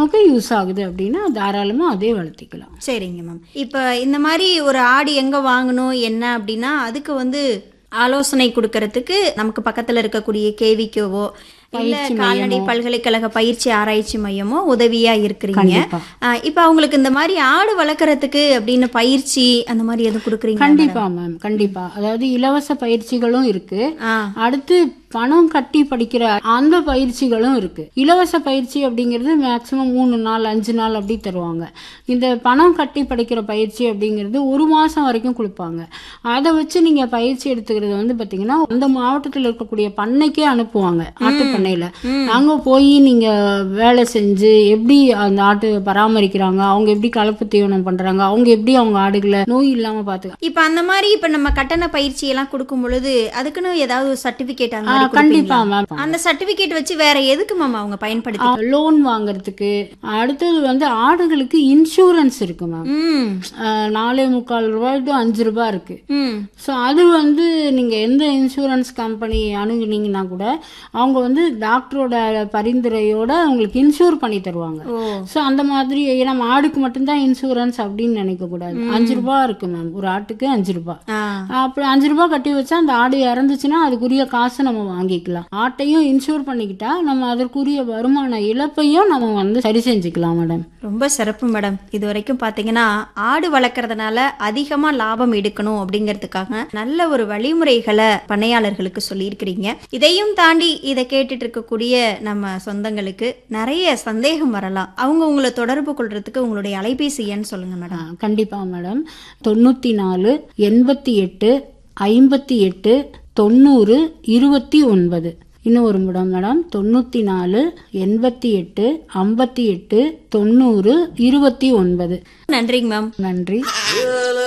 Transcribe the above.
நமக்கு யூஸ் ஆகுது அப்படின்னா தாராளமா அதே வளர்த்திக்கலாம் சரிங்க மேம் இப்போ இந்த மாதிரி ஒரு ஆடு எங்க வாங்கணும் என்ன அப்படின்னா அதுக்கு வந்து ஆலோசனை கொடுக்கறதுக்கு நமக்கு பக்கத்துல இருக்கக்கூடிய கேவிக்கோவோ இல்ல கால்நடை பல்கலைக்கழக பயிற்சி ஆராய்ச்சி மையமோ உதவியா இருக்கிறீங்க கண்டிப்பா. ஆஹ் இப்போ அவங்களுக்கு இந்த மாதிரி ஆடு வளர்க்கறதுக்கு அப்படின்னு பயிற்சி அந்த மாதிரி எதுவும் கொடுக்குறீங்க கண்டிப்பா மேம் கண்டிப்பா அதாவது இலவச பயிற்சிகளும் இருக்கு ஆ அடுத்து பணம் கட்டி படிக்கிற அந்த பயிற்சிகளும் இருக்கு இலவச பயிற்சி அப்படிங்கிறது மேக்சிமம் மூணு நாள் அஞ்சு நாள் அப்படி தருவாங்க இந்த பணம் கட்டி படிக்கிற பயிற்சி அப்படிங்கிறது ஒரு மாசம் வரைக்கும் கொடுப்பாங்க அதை வச்சு நீங்க பயிற்சி எடுத்துக்கிறது வந்து பாத்தீங்கன்னா அந்த மாவட்டத்தில் இருக்கக்கூடிய பண்ணைக்கே அனுப்புவாங்க ஆட்டு பண்ணையில அங்க போய் நீங்க வேலை செஞ்சு எப்படி அந்த ஆட்டு பராமரிக்கிறாங்க அவங்க எப்படி கலப்பு தீவனம் பண்றாங்க அவங்க எப்படி அவங்க ஆடுகளை நோய் இல்லாம பாத்துக்க இப்போ அந்த மாதிரி இப்போ நம்ம கட்டண பயிற்சி எல்லாம் கொடுக்கும் பொழுது அதுக்குன்னு ஏதாவது ஒரு சர்டிபிகேட் அந்த மாதிரி கண்டிப்பா கொடுப்பீங்களா? மேம் அந்த சர்டிபிகேட் வச்சு வேற எதுக்கு மேம் அவங்க பயன்படுத்தி லோன் வாங்குறதுக்கு அடுத்தது வந்து ஆடுகளுக்கு இன்சூரன்ஸ் இருக்கு மேம் ம் அஹ் நாலே முக்கால் ரூபாய் டு அஞ்சு ரூபாய் இருக்கு ம் ஸோ அது வந்து நீங்க எந்த இன்சூரன்ஸ் கம்பெனி அணுகுனீங்கன்னா கூட அவங்க வந்து டாக்டரோட பரிந்துரையோட உங்களுக்கு இன்சூர் பண்ணி தருவாங்க ஓ ஸோ அந்த மாதிரி ஏன்னா மாடுக்கு மட்டும்தான் இன்சூரன்ஸ் அப்படின்னு நினைக்க கூடாது அஞ்சு ரூபாய் இருக்கு மேம் ஒரு ஆட்டுக்கு அஞ்சு ரூபாய் ஆ அப்படி அஞ்சு ரூபாய் கட்டி வச்சா அந்த ஆடு இறந்துச்சுன்னா அதுக்குரிய காசு நம்ம வாங்கிக்கலாம் ஆட்டையும் இன்சூர் பண்ணிக்கிட்டா நம்ம அதற்குரிய வருமான இழப்பையும் நம்ம வந்து சரி செஞ்சுக்கலாம் மேடம் ரொம்ப சிறப்பு மேடம் இது வரைக்கும் பாத்தீங்கன்னா ஆடு வளர்க்கறதுனால அதிகமா லாபம் எடுக்கணும் அப்படிங்கிறதுக்காக நல்ல ஒரு வழிமுறைகளை பண்ணையாளர்களுக்கு சொல்லியிருக்கிறீங்க இதையும் தாண்டி இதை கேட்டுட்டு இருக்கக்கூடிய நம்ம சொந்தங்களுக்கு நிறைய சந்தேகம் வரலாம் அவங்க உங்களை தொடர்பு கொள்றதுக்கு உங்களுடைய அலைபேசி எண் சொல்லுங்க மேடம் ஆ, கண்டிப்பா மேடம் தொண்ணூத்தி நாலு எண்பத்தி எட்டு ஐம்பத்தி எட்டு தொண்ணூறு இருபத்தி ஒன்பது இன்னும் ஒரு மேடம் மேடம் தொண்ணூத்தி நாலு எண்பத்தி எட்டு ஐம்பத்தி எட்டு தொண்ணூறு இருபத்தி ஒன்பது நன்றிங்க மேம் நன்றி